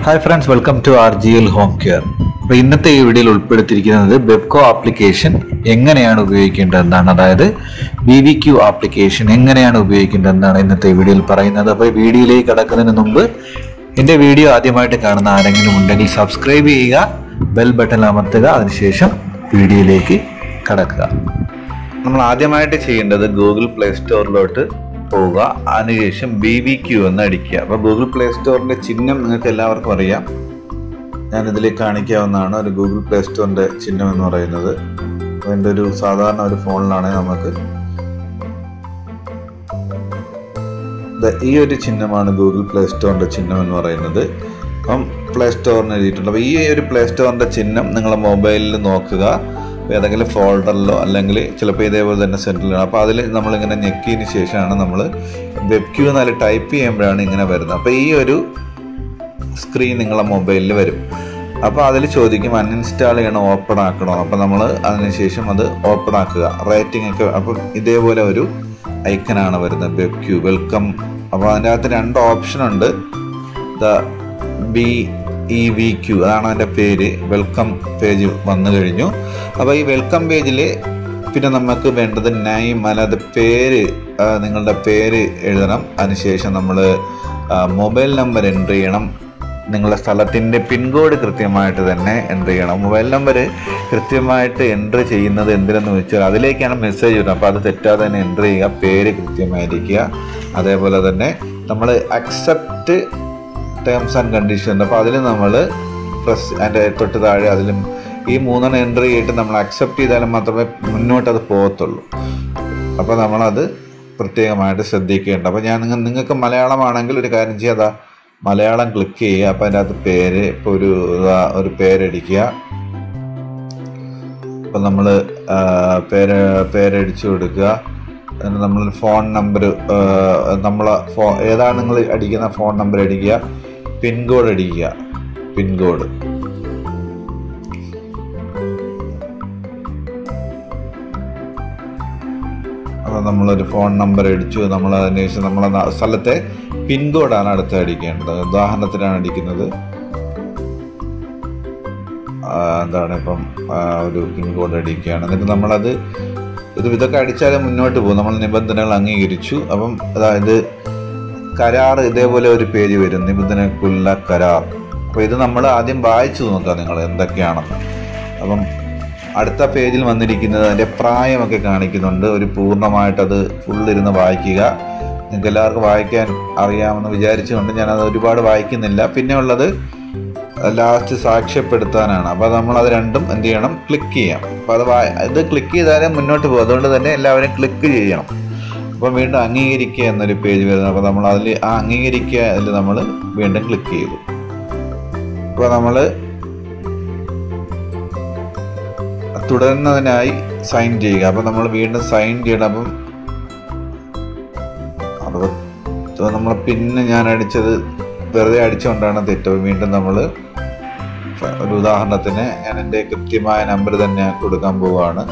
hi friends welcome to R G L home care അപ്പോൾ ഇന്നത്തെ ഈ വീഡിയോയിൽ ഉൾപ്പെടുത്തിയിരിക്കുന്നത് ബെബ്കോ ആപ്ലിക്കേഷൻ എങ്ങനെയാണ് ഉപയോഗിക്കേണ്ടതെന്നാണ് അതായത് ബി വി ക്യു ആപ്ലിക്കേഷൻ എങ്ങനെയാണ് ഉപയോഗിക്കേണ്ടതെന്നാണ് ഇന്നത്തെ വീഡിയോയിൽ പറയുന്നത് അപ്പോൾ ഈ വീഡിയോയിലേക്ക് കടക്കുന്നതിന് മുമ്പ് എൻ്റെ വീഡിയോ ആദ്യമായിട്ട് കാണുന്ന ആരെങ്കിലും ഉണ്ടെങ്കിൽ സബ്സ്ക്രൈബ് ചെയ്യുക ബെൽ ബട്ടൺ അമർത്തുക അതിനുശേഷം വീഡിയോയിലേക്ക് കടക്കുക നമ്മൾ ആദ്യമായിട്ട് ചെയ്യേണ്ടത് ഗൂഗിൾ പ്ലേ സ്റ്റോറിലോട്ട് പോവുക അതിനുശേഷം ബി വി ക്യു എന്ന് അടിക്കുക അപ്പോൾ ഗൂഗിൾ പ്ലേ സ്റ്റോറിന്റെ ചിഹ്നം നിങ്ങൾക്ക് എല്ലാവർക്കും അറിയാം ഞാൻ ഇതിൽ കാണിക്കാവുന്നതാണ് ഒരു ഗൂഗിൾ പ്ലേ സ്റ്റോറിന്റെ ചിഹ്നം എന്ന് പറയുന്നത് അപ്പോൾ എൻ്റെ ഒരു സാധാരണ ഒരു ഫോണിലാണെങ്കിൽ നമുക്ക് ദാ ഈ ഒരു ചിഹ്നമാണ് ഗൂഗിൾ പ്ലേ സ്റ്റോറിന്റെ ചിഹ്നം എന്ന് പറയുന്നത് അപ്പം പ്ലേ സ്റ്റോറിന് എഴുതിയിട്ടുണ്ട് അപ്പോൾ ഈ ഒരു പ്ലേ സ്റ്റോറിന്റെ ചിഹ്നം നിങ്ങളെ മൊബൈലിൽ നോക്കുക അപ്പോൾ ഏതെങ്കിലും ഫോൾഡറിലോ അല്ലെങ്കിൽ ചിലപ്പോൾ ഇതേപോലെ തന്നെ സെൻറ്ററിലോ അപ്പോൾ അതിൽ നമ്മളിങ്ങനെ ഞെക്കിയതിന് ശേഷമാണ് നമ്മൾ വെബ് ക്യൂ എന്നാല് ടൈപ്പ് ചെയ്യുമ്പോഴാണ് ഇങ്ങനെ വരുന്നത് അപ്പോൾ ഈ ഒരു സ്ക്രീൻ നിങ്ങളെ മൊബൈലിൽ വരും അപ്പോൾ അതിൽ ചോദിക്കും അൺഇൻസ്റ്റാൾ ചെയ്യണോ ഓപ്പൺ ആക്കണോ അപ്പോൾ നമ്മൾ അതിനുശേഷം അത് ഓപ്പൺ ആക്കുക റേറ്റിംഗ് ഒക്കെ അപ്പം ഇതേപോലെ ഒരു ഐക്കനാണ് വരുന്നത് വെബ് ക്യൂ വെൽക്കം അപ്പോൾ അതിൻ്റെ അകത്ത് രണ്ട് ഓപ്ഷൻ ഉണ്ട് the B E V Q അതാണ് അതിൻ്റെ പേര് വെൽക്കം പേജ് വന്നു കഴിഞ്ഞു അപ്പോൾ ഈ വെൽക്കം പേജിൽ പിന്നെ നമുക്ക് വേണ്ടത് നൈം അല്ലാതെ പേര് ആ, നിങ്ങളുടെ പേര് എഴുതണം അതിനുശേഷം നമ്മൾ മൊബൈൽ നമ്പർ എൻ്റർ ചെയ്യണം നിങ്ങളുടെ സ്ഥലത്തിൻ്റെ പിൻകോഡ് കൃത്യമായിട്ട് തന്നെ എൻ്റർ ചെയ്യണം മൊബൈൽ നമ്പർ കൃത്യമായിട്ട് എൻ്റർ ചെയ്യുന്നത് എന്തിനെന്ന് വെച്ചാൽ അതിലേക്കാണ് മെസ്സേജ് വരുന്നത് അപ്പോൾ അത് തെറ്റാതെ തന്നെ എൻ്റർ ചെയ്യുക പേര് കൃത്യമായിരിക്കുക അതേപോലെ തന്നെ നമ്മൾ അക്സെപ്റ്റ് ടേംസ് ആൻഡ് കണ്ടീഷൻ അപ്പോൾ അതിൽ നമ്മൾ പ്രസ് അതിൻ്റെ തൊട്ട് താഴെ അതിലും ഈ മൂന്നെണ്ണം എൻ്റർ ചെയ്തിട്ട് നമ്മൾ അക്സെപ്റ്റ് ചെയ്താലും മാത്രമേ മുന്നോട്ട് അത് പോകത്തുള്ളൂ അപ്പോൾ നമ്മളത് പ്രത്യേകമായിട്ട് ശ്രദ്ധിക്കേണ്ട അപ്പോൾ ഞാൻ നിങ്ങൾ നിങ്ങൾക്ക് മലയാളമാണെങ്കിൽ ഒരു കാര്യം ചെയ്യാതാ മലയാളം ക്ലിക്ക് ചെയ്യുക അപ്പോൾ അതിൻ്റെ അകത്ത് പേര് ഇപ്പോൾ ഒരു ഇതാ ഒരു പേരടിക്കുക അപ്പം നമ്മൾ പേര് പേരടിച്ചു കൊടുക്കുക എന്നിട്ട് നമ്മൾ ഫോൺ നമ്പർ നമ്മളെ ഫോ ഏതാണ് നിങ്ങൾ അടിക്കുന്ന ഫോൺ നമ്പർ അടിക്കുക പിൻകോഡ് അടിക്കുക പിൻകോഡ് അപ്പോൾ നമ്മളൊരു ഫോൺ നമ്പർ അടിച്ചു നമ്മൾ അതിന് ശേഷം നമ്മളെ ന- സ്ഥലത്തെ പിൻകോഡാണ് അടുത്ത് അടിക്കേണ്ടത് ഉദാഹരണത്തിനാണ് അടിക്കുന്നത് ആ, എന്താണ് ഇപ്പം ആ, ഒരു പിൻകോഡ് അടിക്കുകയാണ് എന്നിട്ട് നമ്മളത് ഇത് ഇതൊക്കെ അടിച്ചാലേ മുന്നോട്ട് പോകും നമ്മൾ നിബന്ധനകൾ അംഗീകരിച്ചു അപ്പം അതായത് കരാർ ഇതേപോലെ ഒരു പേജ് വരും നിബന്ധനക്കുള്ള കരാർ അപ്പോൾ ഇത് നമ്മൾ ആദ്യം വായിച്ചു നോക്കാം നിങ്ങൾ എന്തൊക്കെയാണെന്ന് അപ്പം അടുത്ത പേജിൽ വന്നിരിക്കുന്നത് അതിൻ്റെ പ്രായമൊക്കെ കാണിക്കുന്നുണ്ട് ഒരു പൂർണ്ണമായിട്ട് അത് ഫുള്ളിരുന്ന് വായിക്കുക നിങ്ങൾക്ക് എല്ലാവർക്കും വായിക്കാൻ അറിയാമെന്ന് വിചാരിച്ചുകൊണ്ട് ഞാനത് ഒരുപാട് വായിക്കുന്നില്ല പിന്നെ ഉള്ളത് ലാസ്റ്റ് സാക്ഷ്യപ്പെടുത്താനാണ് അപ്പോൾ നമ്മൾ അത് രണ്ടും എന്ത് ചെയ്യണം ക്ലിക്ക് ചെയ്യാം അപ്പോൾ അത് വാ- ഇത് ക്ലിക്ക് ചെയ്താലേ മുന്നോട്ട് പോകും അതുകൊണ്ട് തന്നെ എല്ലാവരും ക്ലിക്ക് ചെയ്യണം അപ്പോൾ വീണ്ടും അംഗീകരിക്കുക എന്നൊരു പേജ് വരുന്നത് അപ്പോൾ നമ്മൾ അതിൽ ആ അംഗീകരിക്കുക അതിൽ നമ്മൾ വീണ്ടും ക്ലിക്ക് ചെയ്തു അപ്പോൾ നമ്മൾ തുടരുന്നതിനായി സൈൻ ചെയ്യുക അപ്പോൾ നമ്മൾ വീണ്ടും സൈൻ ചെയ്യണം അപ്പം അറുപത് നമ്മൾ പിന്നെ ഞാൻ അടിച്ചത് വെറുതെ അടിച്ചുകൊണ്ടാണ് തെറ്റ് അപ്പോൾ വീണ്ടും നമ്മൾ ഒരു ഉദാഹരണത്തിന് ഞാൻ എൻ്റെ കൃത്യമായ നമ്പർ തന്നെ കൊടുക്കാൻ പോവുകയാണ്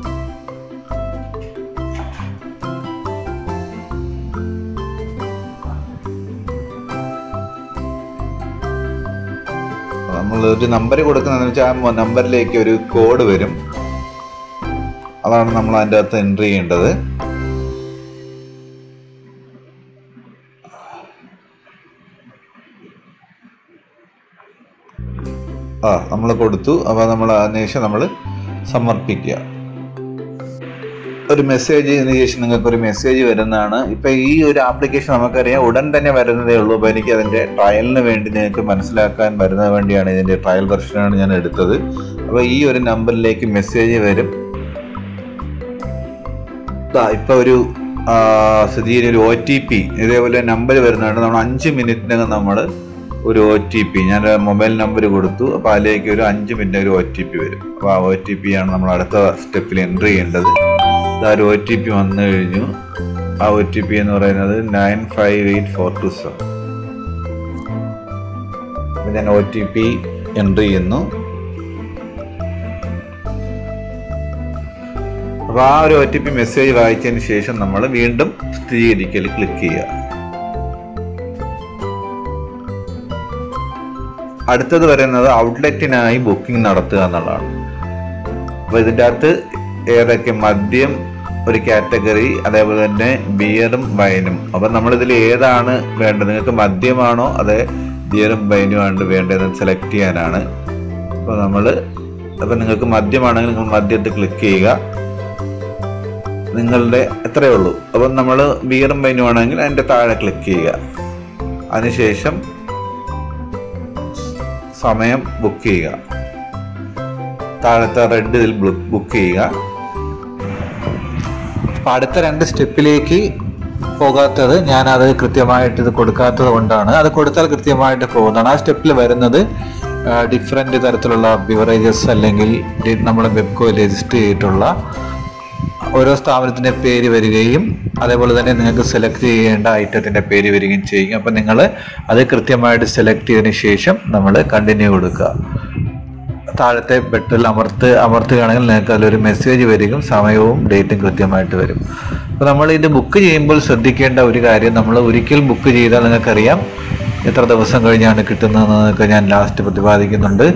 നമ്മൾ ഒരു നമ്പർ കൊടുക്കുന്നതെന്ന് വെച്ചാൽ ആ നമ്പറിലേക്ക് ഒരു കോഡ് വരും അതാണ് നമ്മൾ അതിൻ്റെ അകത്ത് എൻട്രി ചെയ്യേണ്ടത് ആ നമ്മൾ കൊടുത്തു അപ്പോൾ നമ്മൾ അതിനുശേഷം നമ്മൾ സമർപ്പിക്കുക ഒരു മെസ്സേജ് ശേഷം നിങ്ങൾക്ക് ഒരു മെസ്സേജ് വരുന്നതാണ് ഇപ്പൊ ഈ ഒരു ആപ്ലിക്കേഷൻ നമുക്കറിയാം ഉടൻ തന്നെ വരുന്നതേ ഉള്ളൂ അപ്പോൾ എനിക്ക് അതിന്റെ ട്രയലിന് വേണ്ടി നിങ്ങൾക്ക് മനസ്സിലാക്കാൻ വരുന്നത് വേണ്ടിയാണ് ഇതിന്റെ ട്രയൽ വെർഷനാണ് ഞാൻ എടുത്തത് അപ്പോൾ ഈ ഒരു നമ്പറിലേക്ക് മെസ്സേജ് വരും ദാ ഇപ്പൊ ഒരു ആ, സ്ഥിതിയിൽ ഒരു ഒ ടി പി ഇതേപോലെ നമ്പർ വരുന്നുണ്ട് നമ്മൾ അഞ്ച് മിനിറ്റിനകം നമ്മൾ ഒരു ഒ ടി പി ഞാൻ മൊബൈൽ നമ്പർ കൊടുത്തു അപ്പോൾ അതിലേക്ക് ഒരു അഞ്ച് മിനിറ്റ് ഒരു ഒ ടി പി വരും അപ്പോൾ ആ ഒ ടി പി ആണ് നമ്മൾ അടുത്ത സ്റ്റെപ്പിൽ എൻ്റർ ചെയ്യേണ്ടത് ഇതാ ഒരു ഒ ടി പി വന്നു കഴിഞ്ഞു ആ ഒ ടി പി എന്ന് പറയുന്നത് nine five eight four two seven അപ്പോൾ ഞാൻ ഒ ടി പി എൻ്റർ ചെയ്യുന്നു അപ്പോൾ ആ ഒരു ഒ ടി പി മെസ്സേജ് വായിച്ചതിന് ശേഷം നമ്മൾ വീണ്ടും സ്ഥിരീകരിക്കൽ ക്ലിക്ക് ചെയ്യുക അടുത്തത് വരുന്നത് ഔട്ട്ലെറ്റിനായി ബുക്കിംഗ് നടത്തുക എന്നുള്ളതാണ് അപ്പോൾ ഇതിൻ്റെ അകത്ത് ഏതൊക്കെ മദ്യം ഒരു കാറ്റഗറി അതേപോലെ തന്നെ ബിയറും വൈനും അപ്പം നമ്മളിതിൽ ഏതാണ് വേണ്ടത് നിങ്ങൾക്ക് മദ്യമാണോ അതെ ബിയറും വൈനും ആണ് വേണ്ടതെന്ന് സെലക്ട് ചെയ്യാനാണ് അപ്പോൾ നമ്മൾ അപ്പം നിങ്ങൾക്ക് മദ്യമാണെങ്കിൽ നിങ്ങൾ മദ്യത്തിൽ ക്ലിക്ക് ചെയ്യുക നിങ്ങളുടെ എത്രയേ ഉള്ളൂ അപ്പം നമ്മൾ ബിയറും വൈനും ആണെങ്കിൽ അതിൻ്റെ താഴെ ക്ലിക്ക് ചെയ്യുക അതിനുശേഷം സമയം ബുക്ക് ചെയ്യുക താഴത്തെ റെഡ് ഇതിൽ ബുക്ക് ചെയ്യുക അപ്പൊ അടുത്ത രണ്ട് സ്റ്റെപ്പിലേക്ക് പോകാത്തത് ഞാൻ അത് കൃത്യമായിട്ട് ഇത് കൊടുക്കാത്തത് കൊണ്ടാണ് അത് കൊടുത്താൽ കൃത്യമായിട്ട് പോകുന്നതാണ് ആ സ്റ്റെപ്പിൽ വരുന്നത് ഡിഫറെന്റ് തരത്തിലുള്ള ബിവറേജസ് അല്ലെങ്കിൽ ഡി- നമ്മുടെ വെബ്കോ രജിസ്റ്റർ ചെയ്തിട്ടുള്ള ഓരോ സ്ഥാപനത്തിന്റെ പേര് വരികയും അതേപോലെ തന്നെ നിങ്ങൾക്ക് സെലക്ട് ചെയ്യേണ്ട ഐറ്റത്തിന്റെ പേര് വരികയും ചെയ്യും അപ്പം നിങ്ങൾ അത് കൃത്യമായിട്ട് സെലക്ട് ചെയ്തതിന് ശേഷം നമ്മൾ കണ്ടിന്യൂ കൊടുക്കുക താഴത്തെ ബട്ടണിൽ അമർത്ത് അമർത്തുകയാണെങ്കിൽ നിങ്ങൾക്ക് അതിലൊരു മെസ്സേജ് വരികയും സമയവും ഡേറ്റും കൃത്യമായിട്ട് വരും അപ്പോൾ നമ്മൾ ഇത് ബുക്ക് ചെയ്യുമ്പോൾ ശ്രദ്ധിക്കേണ്ട ഒരു കാര്യം നമ്മൾ ഒരിക്കൽ ബുക്ക് ചെയ്താൽ നിങ്ങൾക്കറിയാം എത്ര ദിവസം കഴിഞ്ഞാണ് കിട്ടുന്നതെന്നൊക്കെ ഞാൻ ലാസ്റ്റ് പ്രതിപാദിക്കുന്നുണ്ട്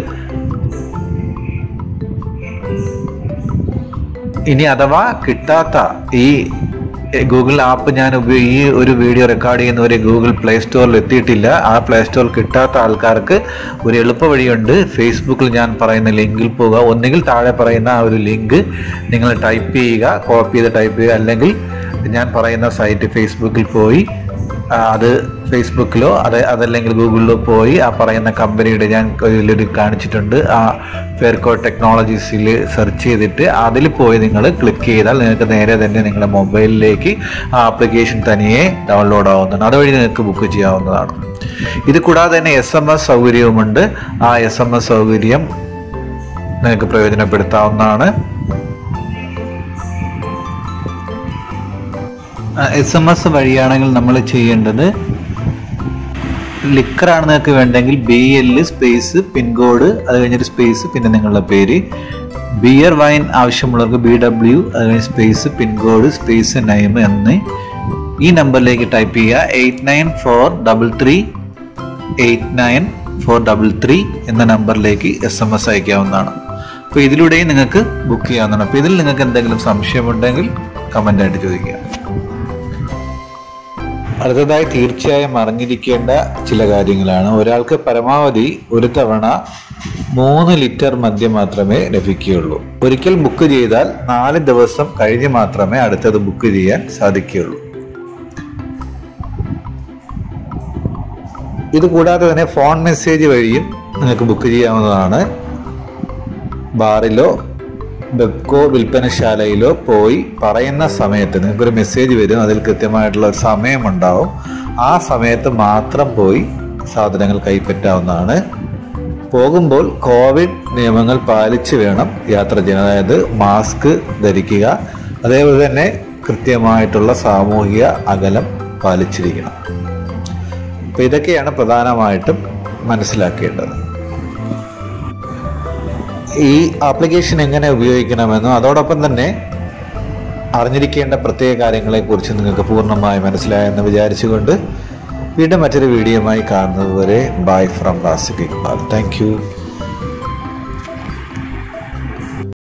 ഇനി അഥവാ കിട്ടാത്ത ഈ ഗൂഗിൾ ആപ്പ് ഞാൻ ഉപയോ- ഈ ഒരു വീഡിയോ റെക്കോർഡ് ചെയ്യുന്നവരെ ഗൂഗിൾ പ്ലേ സ്റ്റോറിൽ എത്തിയിട്ടില്ല ആ പ്ലേ സ്റ്റോറിൽ കിട്ടാത്ത ആൾക്കാർക്ക് ഒരു എളുപ്പ വഴിയുണ്ട് ഫേസ്ബുക്കിൽ ഞാൻ പറയുന്ന ലിങ്കിൽ പോവുക ഒന്നുകിൽ താഴെ പറയുന്ന ആ ഒരു ലിങ്ക് നിങ്ങൾ ടൈപ്പ് ചെയ്യുക കോപ്പി ചെയ്ത് ടൈപ്പ് ചെയ്യുക അല്ലെങ്കിൽ ഞാൻ പറയുന്ന സൈറ്റ് ഫേസ്ബുക്കിൽ പോയി ആ, അത് ഫേസ്ബുക്കിലോ അത് അതല്ലെങ്കിൽ ഗൂഗിളിലോ പോയി ആ പറയുന്ന കമ്പനിയുടെ ഞാൻ ഇതിലൊരു കാണിച്ചിട്ടുണ്ട് ആ ഫെയർകോ ടെക്നോളജീസിൽ സെർച്ച് ചെയ്തിട്ട് അതിൽ പോയി നിങ്ങൾ ക്ലിക്ക് ചെയ്താൽ നിങ്ങൾക്ക് നേരെ തന്നെ നിങ്ങളുടെ മൊബൈലിലേക്ക് ആ ആപ്ലിക്കേഷൻ തനിയെ ഡൗൺലോഡ് ആവുന്നതാണ് അതുവഴി നിങ്ങൾക്ക് ബുക്ക് ചെയ്യാവുന്നതാണ് ഇത് കൂടാതെ തന്നെ എസ് എം എസ് സൗകര്യവുമുണ്ട് ആ എസ് എം എസ് സൗകര്യം നിങ്ങൾക്ക് പ്രയോജനപ്പെടുത്താവുന്നതാണ് എസ് എം എസ് വഴിയാണെങ്കിൽ നമ്മൾ ചെയ്യേണ്ടത് ലിക്കറാണ് നിങ്ങൾക്ക് വേണ്ടെങ്കിൽ ബി എൽ സ്പേസ് പിൻകോഡ് അത് കഴിഞ്ഞൊരു സ്പേസ് പിന്നെ നിങ്ങളുടെ പേര് ബിയർ വൈൻ ആവശ്യമുള്ളവർക്ക് ബി ഡബ്ല്യു അത് കഴിഞ്ഞ് സ്പേസ് പിൻകോഡ് സ്പേസ് നൈം എന്ന് ഈ നമ്പറിലേക്ക് ടൈപ്പ് ചെയ്യുക eight nine four double three eight nine four double three എന്ന നമ്പറിലേക്ക് എസ് എം എസ് അയക്കാവുന്നതാണ് അപ്പോൾ ഇതിലൂടെയും നിങ്ങൾക്ക് ബുക്ക് ചെയ്യാവുന്നതാണ് അപ്പോൾ ഇതിൽ നിങ്ങൾക്ക് എന്തെങ്കിലും സംശയമുണ്ടെങ്കിൽ കമൻ്റ് ആയിട്ട് ചോദിക്കുക അടുത്തതായി തീർച്ചയായും അറിഞ്ഞിരിക്കേണ്ട ചില കാര്യങ്ങളാണ് ഒരാൾക്ക് പരമാവധി ഒരു തവണ മൂന്ന് ലിറ്റർ മദ്യം മാത്രമേ ലഭിക്കുകയുള്ളൂ ഒരിക്കൽ ബുക്ക് ചെയ്താൽ നാല് ദിവസം കഴിഞ്ഞ് മാത്രമേ അടുത്തത് ബുക്ക് ചെയ്യാൻ സാധിക്കുകയുള്ളൂ ഇത് കൂടാതെ തന്നെ ഫോൺ മെസ്സേജ് വഴിയും നിങ്ങൾക്ക് ബുക്ക് ചെയ്യാവുന്നതാണ് ബാറിലോ ബെബ്കോ വിൽപ്പനശാലയിലോ പോയി പറയുന്ന സമയത്ത് നിങ്ങൾക്കൊരു മെസ്സേജ് വരും അതിൽ കൃത്യമായിട്ടുള്ള ഒരു സമയമുണ്ടാവും ആ സമയത്ത് മാത്രം പോയി സാധനങ്ങൾ കൈപ്പറ്റാവുന്നതാണ് പോകുമ്പോൾ കോവിഡ് നിയമങ്ങൾ പാലിച്ച് വേണം യാത്ര ചെയ്യാൻ അതായത് മാസ്ക് ധരിക്കുക അതേപോലെ തന്നെ കൃത്യമായിട്ടുള്ള സാമൂഹിക അകലം പാലിച്ചിരിക്കണം അപ്പോൾ ഇതൊക്കെയാണ് പ്രധാനമായിട്ടും മനസ്സിലാക്കേണ്ടത് ഈ ആപ്ലിക്കേഷൻ എങ്ങനെ ഉപയോഗിക്കണമെന്നും അതോടൊപ്പം തന്നെ അറിഞ്ഞിരിക്കേണ്ട പ്രത്യേക കാര്യങ്ങളെക്കുറിച്ച് നിങ്ങൾക്ക് പൂർണ്ണമായി മനസ്സിലായെന്ന് വിചാരിച്ചുകൊണ്ട് വീണ്ടും മറ്റൊരു വീഡിയോയുമായി കാണുന്നത് വരെ bye from Rasik Iqbal thank U